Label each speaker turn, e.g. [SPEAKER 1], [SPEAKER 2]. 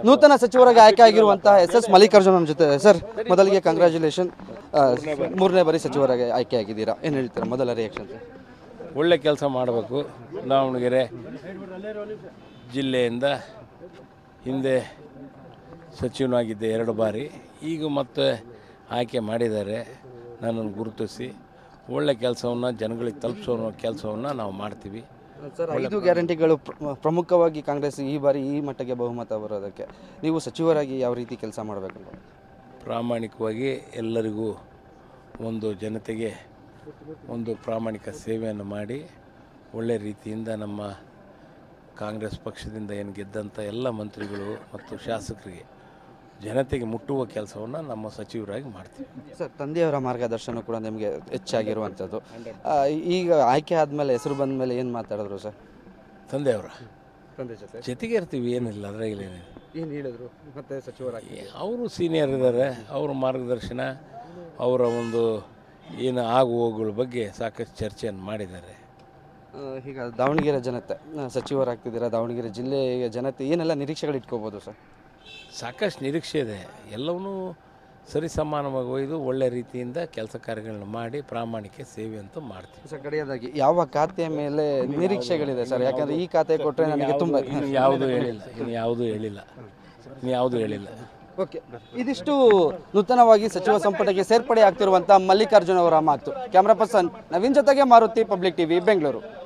[SPEAKER 1] ನೂತನ ಸಚಿವರಾಗಿ ಆಯ್ಕೆ ಆಗಿರುವಂತಹ ಎಸ್ ಎಸ್ ಮಲ್ಲಿಕಾರ್ಜುನ್ ನಮ್ಮ ಜೊತೆ ಸರ್ ಮೊದಲಿಗೆ ಕಂಗ್ರ್ಯಾಚುಲೇಷನ್ ಮೂರನೇ ಬಾರಿ ಸಚಿವರಾಗಿ ಆಯ್ಕೆ ಆಗಿದ್ದೀರಾ ಏನು ಹೇಳ್ತೀರಾ ಮೊದಲ ರಿಯಾಕ್ಷನ್
[SPEAKER 2] ಒಳ್ಳೆ ಕೆಲಸ ಮಾಡಬೇಕು ದಾವಣಗೆರೆ ಜಿಲ್ಲೆಯಿಂದ ಹಿಂದೆ ಸಚಿವನಾಗಿದ್ದೆ ಎರಡು ಬಾರಿ ಈಗ ಮತ್ತೆ ಆಯ್ಕೆ ಮಾಡಿದ್ದಾರೆ ನನ್ನನ್ನು ಗುರುತಿಸಿ ಒಳ್ಳೆ ಕೆಲಸವನ್ನು ಜನಗಳಿಗೆ ತಲುಪಿಸೋ ಕೆಲಸವನ್ನು ನಾವು ಮಾಡ್ತೀವಿ
[SPEAKER 1] ಸರ್ ಐದು ಗ್ಯಾರಂಟಿಗಳು ಪ್ರ- ಪ್ರಮುಖವಾಗಿ ಕಾಂಗ್ರೆಸ್ ಈ ಬಾರಿ ಈ ಮಟ್ಟಿಗೆ ಬಹುಮತ ಬರೋದಕ್ಕೆ ನೀವು ಸಚಿವರಾಗಿ ಯಾವ ರೀತಿ ಕೆಲಸ ಮಾಡಬೇಕು
[SPEAKER 2] ಪ್ರಾಮಾಣಿಕವಾಗಿ ಎಲ್ಲರಿಗೂ ಒಂದು ಜನತೆಗೆ ಒಂದು ಪ್ರಾಮಾಣಿಕ ಸೇವೆಯನ್ನು ಮಾಡಿ ಒಳ್ಳೆ ರೀತಿಯಿಂದ ನಮ್ಮ ಕಾಂಗ್ರೆಸ್ ಪಕ್ಷದಿಂದ ಏನು ಗೆದ್ದಂಥ ಎಲ್ಲ ಮಂತ್ರಿಗಳು ಮತ್ತು ಶಾಸಕರಿಗೆ ಜನತೆಗೆ ಮುಟ್ಟುವ ಕೆಲಸವನ್ನು ನಮ್ಮ ಸಚಿವರಾಗಿ ಮಾಡ್ತೀವಿ
[SPEAKER 1] ಸರ್ ತಂದೆಯವರ ಮಾರ್ಗದರ್ಶನ ಕೂಡ ನಿಮಗೆ ಹೆಚ್ಚಾಗಿರುವಂಥದ್ದು ಆ, ಈಗ ಆಯ್ಕೆ ಆದಮೇಲೆ ಹೆಸರು ಬಂದ ಮೇಲೆ ಏನು ಮಾತಾಡಿದ್ರು ಸರ್
[SPEAKER 2] ತಂದೆಯವರ
[SPEAKER 1] ತಂದೆ ಜೊತೆ
[SPEAKER 2] ಜೊತೆಗೆ ಇರ್ತೀವಿ ಏನಿಲ್ಲ ಅದರಾಗೇನಿದೆ
[SPEAKER 1] ಏನು ಹೇಳಿದ್ರು ಮತ್ತೆ ಸಚಿವರಾಗಿ
[SPEAKER 2] ಅವರು ಸೀನಿಯರ್ ಇದ್ದಾರೆ ಅವರ ಮಾರ್ಗದರ್ಶನ ಅವರ ಒಂದು ಏನು ಆಗು ಹೋಗುಗಳ ಬಗ್ಗೆ ಸಾಕಷ್ಟು ಚರ್ಚೆಯನ್ನು ಮಾಡಿದ್ದಾರೆ
[SPEAKER 1] ಈಗ ದಾವಣಗೆರೆ ಜನತೆ ಆ, ಸಚಿವರಾಗ್ತಿದ್ದೀರಾ ದಾವಣಗೆರೆ ಜಿಲ್ಲೆಯ ಜನತೆ ಏನೆಲ್ಲ ನಿರೀಕ್ಷೆಗಳು ಇಟ್ಕೋಬೋದು ಸರ್
[SPEAKER 2] ಸಾಕಷ್ಟು ನಿರೀಕ್ಷೆ ಇದೆ ಎಲ್ಲವನ್ನೂ ಸರಿ ಸಮಾನವಾಗಿ ಒಯ್ದು ಒಳ್ಳೆ ರೀತಿಯಿಂದ ಕೆಲಸ ಕಾರ್ಯಗಳನ್ನ ಮಾಡಿ ಪ್ರಾಮಾಣಿಕ ಸೇವೆ ಅಂತ ಮಾಡ್ತೀವಿ
[SPEAKER 1] ಸರ್ ಕಡೆಯದಾಗಿ ಯಾವ ಖಾತೆಯ ಮೇಲೆ ನಿರೀಕ್ಷೆಗಳಿದೆ ಸರ್ ಯಾಕಂದ್ರೆ ಈ ಖಾತೆ ಕೊಟ್ಟರೆ ನನಗೆ ತುಂಬ
[SPEAKER 2] ಇನ್ನು ಯಾವುದೂ ಹೇಳಿಲ್ಲ ಇನ್ನು ಯಾವುದೂ ಹೇಳಿಲ್ಲ ಇನ್ನು ಯಾವುದೂ ಹೇಳಿಲ್ಲ
[SPEAKER 1] ಓಕೆ ಇದಿಷ್ಟು ನೂತನವಾಗಿ ಸಚಿವ ಸಂಪುಟಕ್ಕೆ ಸೇರ್ಪಡೆ ಆಗ್ತಿರುವಂತಹ ಮಲ್ಲಿಕಾರ್ಜುನ್ ಅವರ ಮಾತು ಕ್ಯಾಮ್ರಾ ಪರ್ಸನ್ ನವೀನ್ ಜೊತೆಗೆ ಮಾರುತಿ ಪಬ್ಲಿಕ್ ಟಿವಿ ಬೆಂಗಳೂರು